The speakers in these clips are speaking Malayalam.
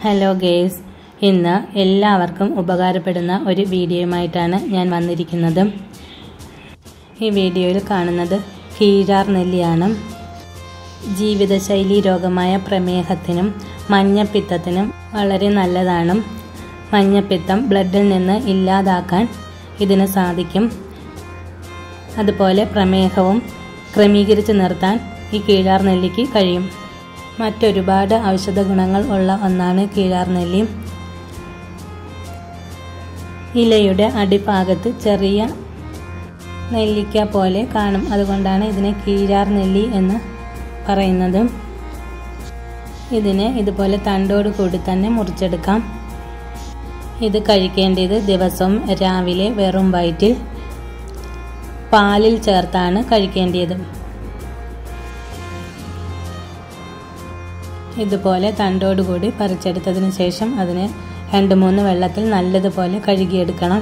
ഹലോ ഗേസ് ഇന്ന് എല്ലാവർക്കും ഉപകാരപ്പെടുന്ന ഒരു വീഡിയോയുമായിട്ടാണ് ഞാൻ വന്നിരിക്കുന്നത് ഈ വീഡിയോയിൽ കാണുന്നത് കീഴാർ നെല്ലിയാണ് ജീവിതശൈലി രോഗമായ പ്രമേഹത്തിനും മഞ്ഞപ്പിത്തത്തിനും വളരെ നല്ലതാണ് മഞ്ഞപ്പിത്തം ബ്ലഡിൽ നിന്ന് ഇല്ലാതാക്കാൻ ഇതിന് സാധിക്കും അതുപോലെ പ്രമേഹവും ക്രമീകരിച്ച് നിർത്താൻ ഈ കീഴാർ നെല്ലിക്ക് കഴിയും മറ്റൊരുപാട് ഔഷധ ഗുണങ്ങൾ ഉള്ള ഒന്നാണ് കീഴാർ നെല്ലി ഇലയുടെ അടിഭാഗത്ത് ചെറിയ നെല്ലിക്ക പോലെ കാണും അതുകൊണ്ടാണ് ഇതിനെ കീഴാർ നെല്ലി എന്ന് പറയുന്നത് ഇതിനെ ഇതുപോലെ തണ്ടോട് കൂടി തന്നെ മുറിച്ചെടുക്കാം ഇത് കഴിക്കേണ്ടത് ദിവസവും രാവിലെ വെറും വയറ്റിൽ പാലിൽ ചേർത്താണ് കഴിക്കേണ്ടത് ഇതുപോലെ തണ്ടോടുകൂടി പറിച്ചെടുത്തതിന് ശേഷം അതിനെ രണ്ട് മൂന്ന് വെള്ളത്തിൽ നല്ലതുപോലെ കഴുകിയെടുക്കണം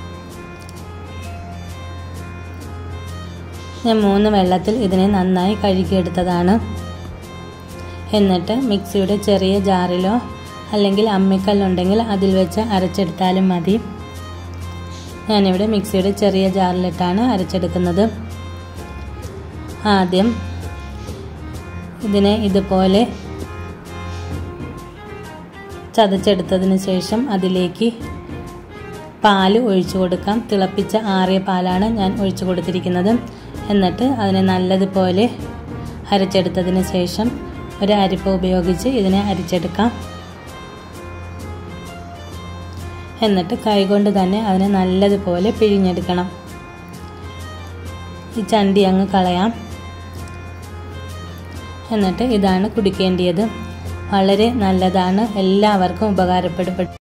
ഞാൻ മൂന്ന് വെള്ളത്തിൽ ഇതിനെ നന്നായി കഴുകിയെടുത്തതാണ് എന്നിട്ട് മിക്സിയുടെ ചെറിയ ജാറിലോ അല്ലെങ്കിൽ അമ്മിക്കല്ലുണ്ടെങ്കിൽ അതിൽ വെച്ച് അരച്ചെടുത്താലും മതി ഞാനിവിടെ മിക്സിയുടെ ചെറിയ ജാറിലിട്ടാണ് അരച്ചെടുക്കുന്നത് ആദ്യം ഇതിനെ ഇതുപോലെ ചതച്ചെടുത്തതിന് ശേഷം അതിലേക്ക് പാല് ഒഴിച്ചു കൊടുക്കാം തിളപ്പിച്ച ആറിയ പാലാണ് ഞാൻ ഒഴിച്ചു കൊടുത്തിരിക്കുന്നത് എന്നിട്ട് അതിനെ നല്ലതുപോലെ അരച്ചെടുത്തതിന് ശേഷം ഒരു അരിപ്പ ഉപയോഗിച്ച് ഇതിനെ അരിച്ചെടുക്കാം എന്നിട്ട് കൈകൊണ്ട് തന്നെ അതിനെ നല്ലതുപോലെ പിഴിഞ്ഞെടുക്കണം ഈ ചണ്ടി അങ്ങ് കളയാം എന്നിട്ട് ഇതാണ് കുടിക്കേണ്ടത് വളരെ നല്ലതാണ് എല്ലാവർക്കും ഉപകാരപ്പെടും